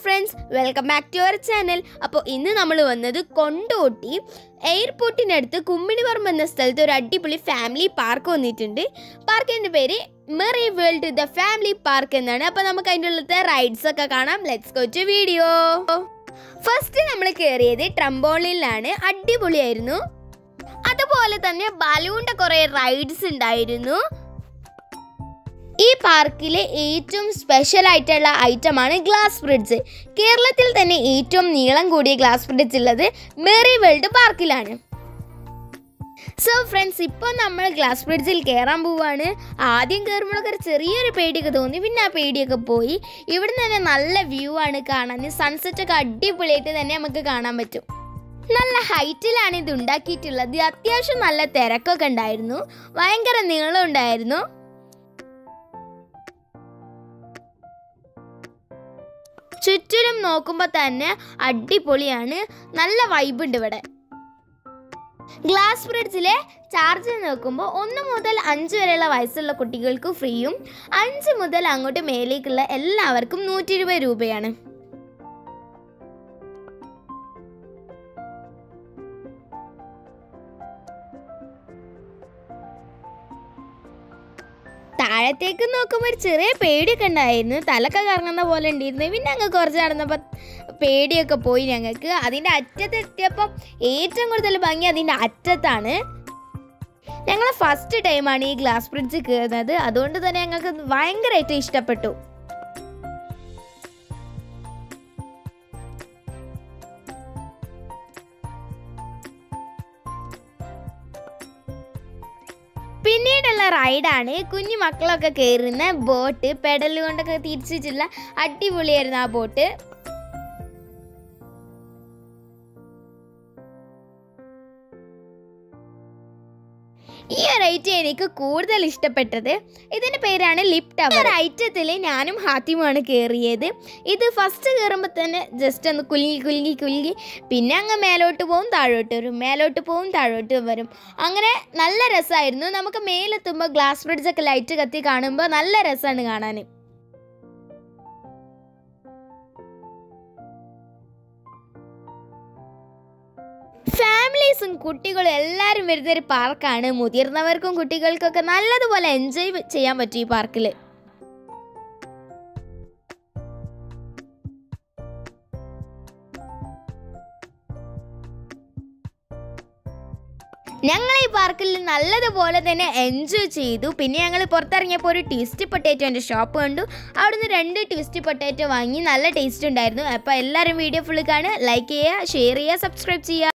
friends welcome back to our channel അപ്പോൾ ഇന്ന് നമ്മൾ വന്നത് കൊണ്ടോട്ടി എയർപോർട്ടിനടുത്ത് കുമ്മിണിപറമ്പ് എന്ന സ്ഥലത്ത് ഒരു അടിപൊളി ഫാമിലി പാർക്ക് വന്നിട്ടുണ്ട് പാർക്കിൻ്റെ പേര് merry world the family park എന്നാണ് അപ്പോൾ നമുക്ക് അതിൻ്റെ ഉള്ളത്തെ റൈഡ്സ് ഒക്കെ കാണാം let's go to video first നമ്മൾ കയറിയത് ട്രംബോളിലാണ് അടിപൊളിയായിരുന്നു അതുപോലെ തന്നെ ബലൂണിൻ്റെ കുറേ റൈഡ്സ് ഉണ്ടായിരുന്നു ഈ പാർക്കിലെ ഏറ്റവും സ്പെഷ്യൽ ആയിട്ടുള്ള ഐറ്റമാണ് ഗ്ലാസ് ബ്രിഡ്ജ് കേരളത്തിൽ തന്നെ ഏറ്റവും നീളം കൂടിയ ഗ്ലാസ് ബ്രിഡ്ജ് ഉള്ളത് മെറി വേൾഡ് പാർക്കിലാണ് സോ ഫ്രണ്ട്സ് ഇപ്പോൾ നമ്മൾ ഗ്ലാസ് ബ്രിഡ്ജിൽ കയറാൻ പോവാണ് ആദ്യം കയറുമ്പോഴൊക്കെ ഒരു ചെറിയൊരു പേടിയൊക്കെ തോന്നി പിന്നെ ആ പേടിയൊക്കെ പോയി ഇവിടുന്ന് തന്നെ നല്ല വ്യൂ ആണ് കാണാൻ സൺസെറ്റ് ഒക്കെ അടിപൊളിയായിട്ട് തന്നെ നമുക്ക് കാണാൻ പറ്റും നല്ല ഹൈറ്റിലാണ് ഇത് ഉണ്ടാക്കിയിട്ടുള്ളത് അത്യാവശ്യം നല്ല തിരക്കൊക്കെ ഉണ്ടായിരുന്നു ഭയങ്കര നീളം ഉണ്ടായിരുന്നു ചുറ്റിലും നോക്കുമ്പോൾ തന്നെ അടിപൊളിയാണ് നല്ല വൈബ് ഉണ്ട് ഇവിടെ ഗ്ലാസ് ബ്രിഡ്ജിലെ ചാർജ് നോക്കുമ്പോൾ ഒന്ന് മുതൽ അഞ്ച് വരെയുള്ള വയസ്സുള്ള കുട്ടികൾക്ക് ഫ്രീയും അഞ്ച് മുതൽ അങ്ങോട്ട് മേലേക്കുള്ള എല്ലാവർക്കും നൂറ്റി ഇരുപത് രൂപയാണ് താഴത്തേക്ക് നോക്കുമ്പോൾ ഒരു ചെറിയ പേടിയൊക്കെ ഉണ്ടായിരുന്നു തലക്കെ കറങ്ങുന്ന പോലെ ഉണ്ടായിരുന്നു പിന്നെ അങ്ങ് കുറച്ച് നടന്നപ്പോൾ പേടിയൊക്കെ പോയി ഞങ്ങൾക്ക് അതിൻ്റെ അറ്റത്തെത്തിയപ്പം ഏറ്റവും കൂടുതൽ ഭംഗി അതിൻ്റെ അറ്റത്താണ് ഞങ്ങൾ ഫസ്റ്റ് ടൈമാണ് ഈ ഗ്ലാസ് ബ്രിഡ്ജ് കയറുന്നത് അതുകൊണ്ട് തന്നെ ഞങ്ങൾക്ക് ഭയങ്കരമായിട്ട് ഇഷ്ടപ്പെട്ടു പിന്നീടുള്ള റൈഡാണ് കുഞ്ഞു മക്കളൊക്കെ കയറുന്ന ബോട്ട് പെഡൽ കൊണ്ടൊക്കെ തിരിച്ചിട്ടുള്ള അടിപൊളിയായിരുന്നു ആ ബോട്ട് ഈ ഒരു ഐറ്റം എനിക്ക് കൂടുതൽ ഇഷ്ടപ്പെട്ടത് ഇതിൻ്റെ പേരാണ് ലിപ് ടവർ ഐറ്റത്തിൽ ഞാനും ഹാത്തിയുമാണ് കയറിയത് ഇത് ഫസ്റ്റ് കയറുമ്പോൾ തന്നെ ജസ്റ്റ് ഒന്ന് കുലുങ്ങി കുലുങ്ങി കുലുങ്ങി പിന്നെ അങ്ങ് മേലോട്ട് പോവും താഴോട്ട് വരും മേലോട്ട് പോവും താഴോട്ട് വരും അങ്ങനെ നല്ല രസമായിരുന്നു നമുക്ക് മേലെത്തുമ്പോൾ ഗ്ലാസ് ബ്രിഡ്ജൊക്കെ ലൈറ്റ് കത്തി കാണുമ്പോൾ നല്ല രസമാണ് കാണാൻ ഫാമിലീസും കുട്ടികളും എല്ലാവരും വരുന്ന ഒരു പാർക്കാണ് മുതിർന്നവർക്കും കുട്ടികൾക്കൊക്കെ നല്ലതുപോലെ എൻജോയ് ചെയ്യാൻ പറ്റും ഈ പാർക്കിൽ ഞങ്ങൾ ഈ പാർക്കിൽ നല്ലതുപോലെ തന്നെ എൻജോയ് ചെയ്തു പിന്നെ ഞങ്ങൾ പുറത്തിറങ്ങിയപ്പോൾ ഒരു ട്വിസ്റ്റ് പൊട്ടേറ്റോൻ്റെ ഷോപ്പ് കണ്ടു അവിടുന്ന് രണ്ട് ട്വിസ്റ്റ് പൊട്ടേറ്റോ വാങ്ങി നല്ല ടേസ്റ്റ് ഉണ്ടായിരുന്നു അപ്പോൾ എല്ലാവരും വീഡിയോ ഫുള്ള് കാണുക ലൈക്ക് ചെയ്യുക ഷെയർ ചെയ്യുക സബ്സ്ക്രൈബ് ചെയ്യുക